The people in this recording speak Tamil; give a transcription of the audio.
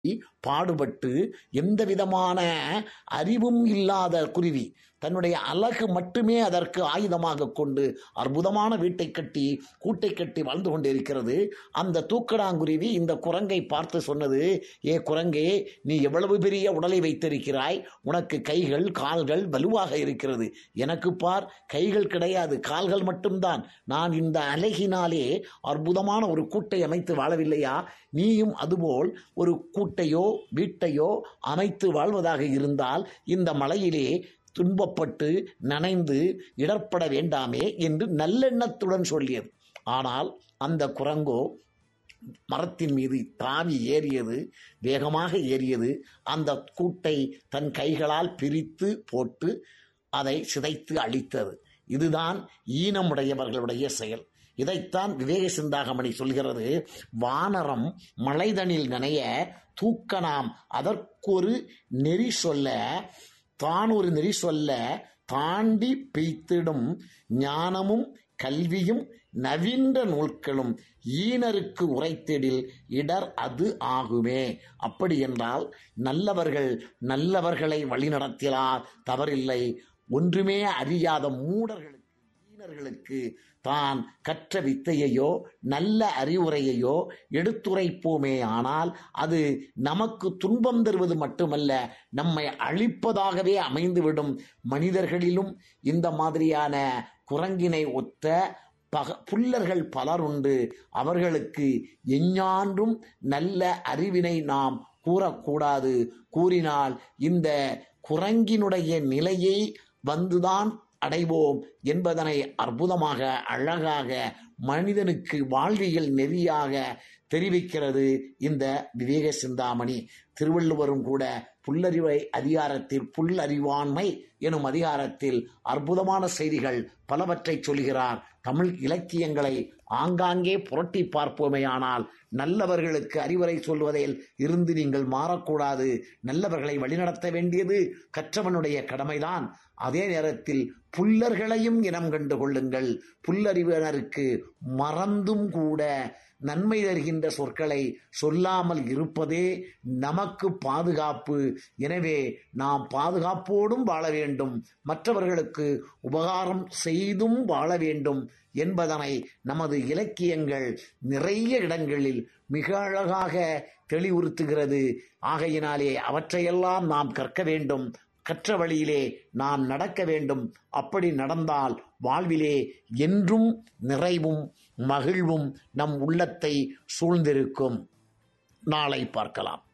பாடுபட்டு எந்த விதமான அறிவும் இல்லாத குருவி தன்னுடைய அழகு மட்டுமே அதற்கு ஆயுதமாக கொண்டு அற்புதமான வீட்டை கட்டி கூட்டை கட்டி வாழ்ந்து கொண்டிருக்கிறது அந்த தூக்கடாங்குருவி இந்த குரங்கை பார்த்து சொன்னது ஏ குரங்கே நீ எவ்வளவு பெரிய உடலை வைத்திருக்கிறாய் உனக்கு கைகள் கால்கள் வலுவாக இருக்கிறது எனக்கு பார் கைகள் கிடையாது கால்கள் மட்டும்தான் நான் இந்த அழகினாலே அற்புதமான ஒரு கூட்டை அமைத்து வாழவில்லையா நீயும் அதுபோல் ஒரு கூட்டையோ வீட்டையோ அமைத்து வாழ்வதாக இருந்தால் இந்த மலையிலே துன்பப்பட்டு நனைந்து இடர்பட வேண்டாமே என்று நல்லெண்ணத்துடன் சொல்லியது ஆனால் அந்த குரங்கோ மரத்தின் மீது தாவி ஏறியது வேகமாக ஏறியது அந்த கூட்டை தன் கைகளால் பிரித்து போட்டு அதை சிதைத்து அழித்தது இதுதான் ஈனமுடையவர்களுடைய செயல் இதைத்தான் விவேக சிந்தாகமணி சொல்கிறது வானரம் மலைதனில் நனைய தூக்கனாம் அதற்கொரு நெறி சொல்ல தான் ஒரு நெறி சொல்ல தாண்டி பெய்த்திடும் ஞானமும் கல்வியும் நவீன நூல்களும் ஈனருக்கு உரைத்திடில் இடர் அது ஆகுமே அப்படி என்றால் நல்லவர்கள் நல்லவர்களை வழிநடத்தினால் தவறில்லை ஒன்றுமே அறியாத மூடர்களுக்கு ஈனர்களுக்கு தான் கற்ற வித்தையையோ நல்ல அறிவுரையையோ எடுத்துரைப்போமே ஆனால் அது நமக்கு துன்பம் தருவது மட்டுமல்ல நம்மை அழிப்பதாகவே அமைந்துவிடும் மனிதர்களிலும் இந்த மாதிரியான குரங்கினை ஒத்த பக புல்லர்கள் பலர் உண்டு அவர்களுக்கு எஞ்ஞான்றும் நல்ல அறிவினை நாம் கூறக்கூடாது கூறினால் இந்த குரங்கினுடைய நிலையை வந்துதான் அடைவோம் என்பதனை அற்புதமாக அழகாக மனிதனுக்கு வாழ்வியல் நெறியாக தெரிவிக்கிறது இந்த விவேக சிந்தாமணி திருவள்ளுவரும் கூட புல்லறிவை அதிகாரத்தில் புல்லறிவாண்மை எனும் அதிகாரத்தில் அற்புதமான செய்திகள் பலவற்றை சொல்கிறார் தமிழ் இலக்கியங்களை ஆங்காங்கே புரட்டி பார்ப்போமேயானால் நல்லவர்களுக்கு அறிவுரை சொல்வதில் இருந்து நீங்கள் மாறக்கூடாது நல்லவர்களை வழிநடத்த வேண்டியது கற்றவனுடைய கடமைதான் அதே நேரத்தில் புல்லர்களையும் இனம் கண்டு கொள்ளுங்கள் புல்லறிவினருக்கு மறந்தும் கூட நன்மை தருகின்ற சொற்களை சொல்லாமல் இருப்பதே நமக்கு பாதுகாப்பு எனவே நாம் பாதுகாப்போடும் வாழ வேண்டும் மற்றவர்களுக்கு உபகாரம் செய்தும் வாழ வேண்டும் என்பதனை நமது இலக்கியங்கள் நிறைய இடங்களில் மிக அழகாக தெளிவுறுத்துகிறது ஆகையினாலே அவற்றையெல்லாம் நாம் கற்க வேண்டும் கற்ற வழியிலே நாம் நடக்க வேண்டும் அப்படி நடந்தால் வாழ்விலே என்றும் நிறைவும் மகிழ்வும் நம் உள்ளத்தை சூழ்ந்திருக்கும் நாளை பார்க்கலாம்